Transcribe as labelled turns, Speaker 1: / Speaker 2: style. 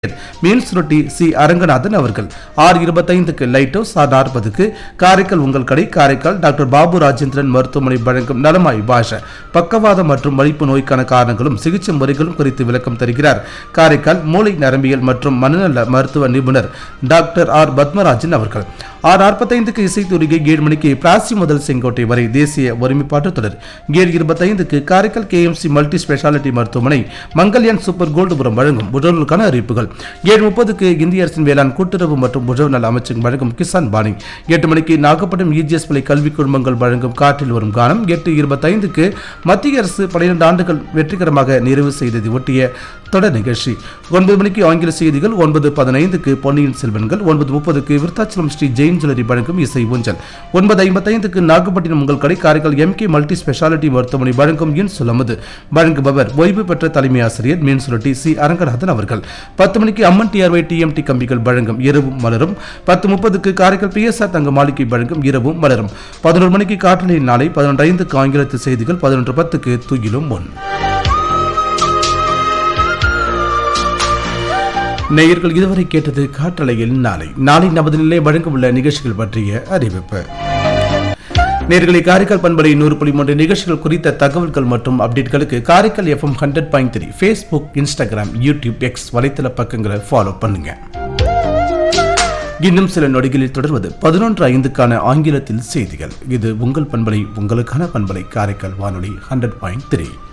Speaker 1: மீன் சுருட்டி சி அரங்கநாதன் அவர்கள் ஆறு இருபத்தைந்துக்கு லைட் ஹவுஸ் ஆறு நாற்பதுக்கு காரைக்கால் உங்கள் கடை காரைக்கால் டாக்டர் பாபு ராஜேந்திரன் மருத்துவமனை வழங்கும் நலமாய் பாஷ பக்கவாதம் மற்றும் மலிப்பு நோய்க்கான காரணங்களும் சிகிச்சை முறைகளும் குறித்து விளக்கம் தருகிறார் காரைக்கால் மூளை நரம்பியல் மற்றும் மனநல மருத்துவ நிபுணர் டாக்டர் ஆர் பத்மராஜன் அவர்கள் ஆறு நாற்பத்தைந்துக்கு இசைத்துறைகை ஏழு மணிக்கு பிளாசி முதல் செங்கோட்டை வரை தேசிய ஒருமைப்பாட்டு தொடர் ஏழு இருபத்தைந்துக்கு காரைக்கால் கேஎம்சி மல்டி ஸ்பெஷாலிட்டி மருத்துவமனை மங்கல்யான் சூப்பர் கோல்டுபுரம் வழங்கும் உழவர்களுக்கான அறிவிப்புகள் ஏழு முப்பதுக்கு இந்திய அரசின் வேளாண் கூட்டுறவு மற்றும் உழவு நல அமைச்சகம் வழங்கும் கிசான் பாணி எட்டு மணிக்கு நாகப்பட்டினம் இஜிஎஸ் பள்ளி கல்வி குழுமங்கள் வழங்கும் காற்றில் வரும் கானம் எட்டு இருபத்தைந்துக்கு மத்திய அரசு பன்னிரண்டு ஆண்டுகள் வெற்றிகரமாக நிறைவு செய்ததை ஒட்டிய தொடர் நிகழ்ச்சி ஒன்பது மணிக்கு ஆங்கில செய்திகள் ஒன்பது பதினைந்துக்கு பொன்னியின் செல்வன்கள் ஒன்பது முப்பதுக்கு விருத்தாச்சலம் ஸ்ரீ ஜெயின் ஜுவல்லரி வழங்கும் இசை ஊஞ்சல் ஒன்பது ஐம்பத்தைந்துக்கு நாகப்பட்டினம் உங்கள் கடை காரைக்கால் எம்கே மல்டி ஸ்பெஷாலிட்டி மருத்துவமனை வழங்கும் இன் சுலமுது வழங்குபவர் ஓய்வு பெற்ற தலைமை ஆசிரியர் மீன் சுருட்டி சி அரங்கநாதன் அவர்கள் பத்து மணிக்கு அம்மன் டிஆர்ஒய் டிஎம்டி கம்பிகள் வழங்கும் இரவும் மலரும் பத்து முப்பதுக்கு காரைக்கால் பிஎஸ்ஆர் தங்க மாளிகை வழங்கும் இரவும் மலரும் பதினோரு மணிக்கு காற்றலில் நாளை பதினொன்று ஐந்துக்கு ஆங்கிலத்து செய்திகள் பதினொன்று பத்துக்கு துயிலும் முன் நேயர்கள் இதுவரை கேட்டது காற்றலையில் நாளை நாளை நமது நிலை வழங்க உள்ள நிகழ்ச்சிகள் பற்றிய அறிவிப்பு நேர்களை காரைக்கால் பண்பலை நூறு புள்ளி மூன்று நிகழ்ச்சிகள் குறித்த தகவல்கள் மற்றும் அப்டேட்களுக்கு Karaikal FM hundred point three Facebook Instagram YouTube X வலைத்தள பக்கங்களை ஃபாலோ பண்ணுங்க இன்னும் சில நொடிகளில் தொடர்வது பதினொன்று ஐந்துக்கான ஆங்கிலத்தில் செய்திகள் இது உங்கள் பண்பலை உங்களுக்கான பண்பலை காரைக்கால் வானொலி ஹண்ட்ரட் பாயிண்ட் த்ரீ